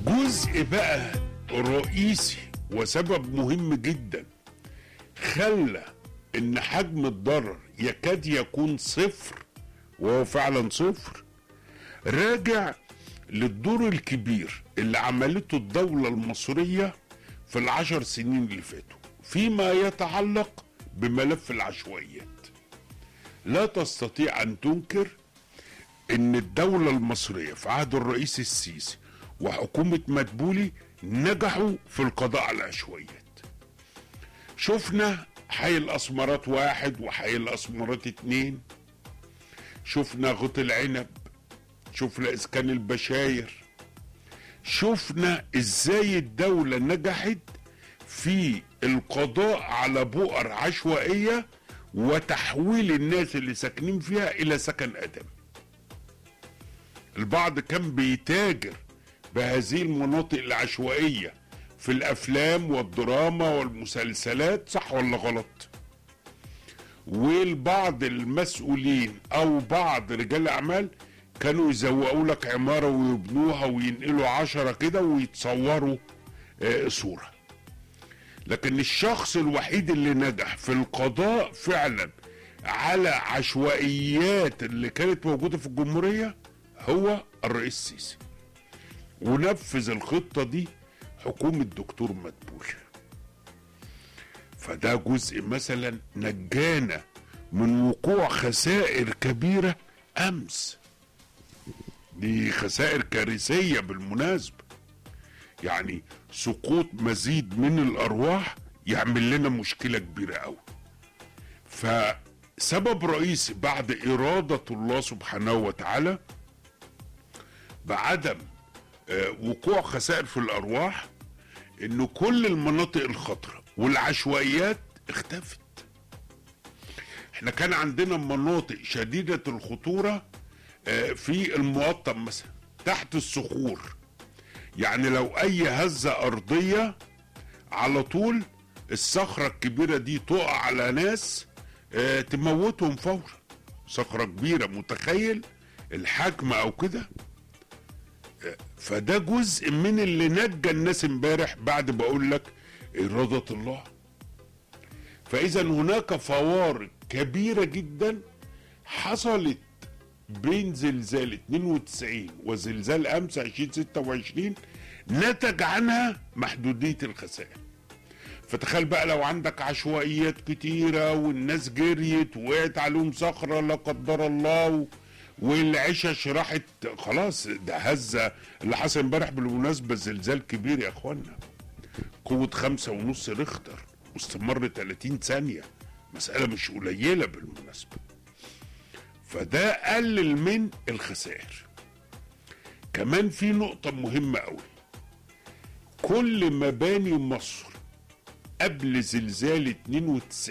جزء بقى رئيسي وسبب مهم جدا خلى ان حجم الضرر يكاد يكون صفر وهو فعلا صفر راجع للدور الكبير اللي عملته الدولة المصرية في العشر سنين اللي فاتوا فيما يتعلق بملف العشوائيات لا تستطيع ان تنكر ان الدولة المصرية في عهد الرئيس السيسي وحكومة مدبولي نجحوا في القضاء على العشوائيات شفنا حي الاسمرات واحد وحي الاسمرات اتنين شفنا غط العنب شفنا اسكان البشاير شفنا ازاي الدولة نجحت في القضاء على بؤر عشوائية وتحويل الناس اللي ساكنين فيها الى سكن ادمي البعض كان بيتاجر بهذه المناطق العشوائية في الافلام والدراما والمسلسلات صح ولا غلط والبعض المسؤولين او بعض رجال الاعمال كانوا يزوقوا لك عمارة ويبنوها وينقلوا عشرة كده ويتصوروا آه، صورة لكن الشخص الوحيد اللي نجح في القضاء فعلا على عشوائيات اللي كانت موجودة في الجمهورية هو الرئيس السيسي ونفذ الخطة دي حكومة دكتور مدبول فده جزء مثلا نجانا من وقوع خسائر كبيرة أمس دي خسائر كارثية بالمناسبة يعني سقوط مزيد من الأرواح يعمل لنا مشكلة كبيرة أوي فسبب رئيسي بعد إرادة الله سبحانه وتعالى بعدم آه، وقوع خسائر في الأرواح إن كل المناطق الخطرة والعشوائيات اختفت احنا كان عندنا مناطق شديدة الخطورة آه، في المقطم مثلا تحت الصخور يعني لو اي هزة ارضية على طول الصخرة الكبيرة دي تقع على ناس آه، تموتهم فورا صخرة كبيرة متخيل الحجم او كده آه، فده جزء من اللي نجى الناس امبارح بعد بقول لك إرادة الله فإذا هناك فوارق كبيرة جدا حصلت بين زلزال 92 وزلزال أمس 2026 نتج عنها محدودية الخسائر فتخيل بقى لو عندك عشوائيات كتيرة والناس جريت وقعت عليهم صخرة لا قدر الله و... والعشش راحت خلاص ده هزة اللي حصل امبارح بالمناسبة زلزال كبير يا اخوانا قوة خمسة ونص ريختر واستمر 30 ثانية مسألة مش قليلة بالمناسبة فده قلل من الخسائر كمان في نقطة مهمة قوي كل مباني مصر قبل زلزال 92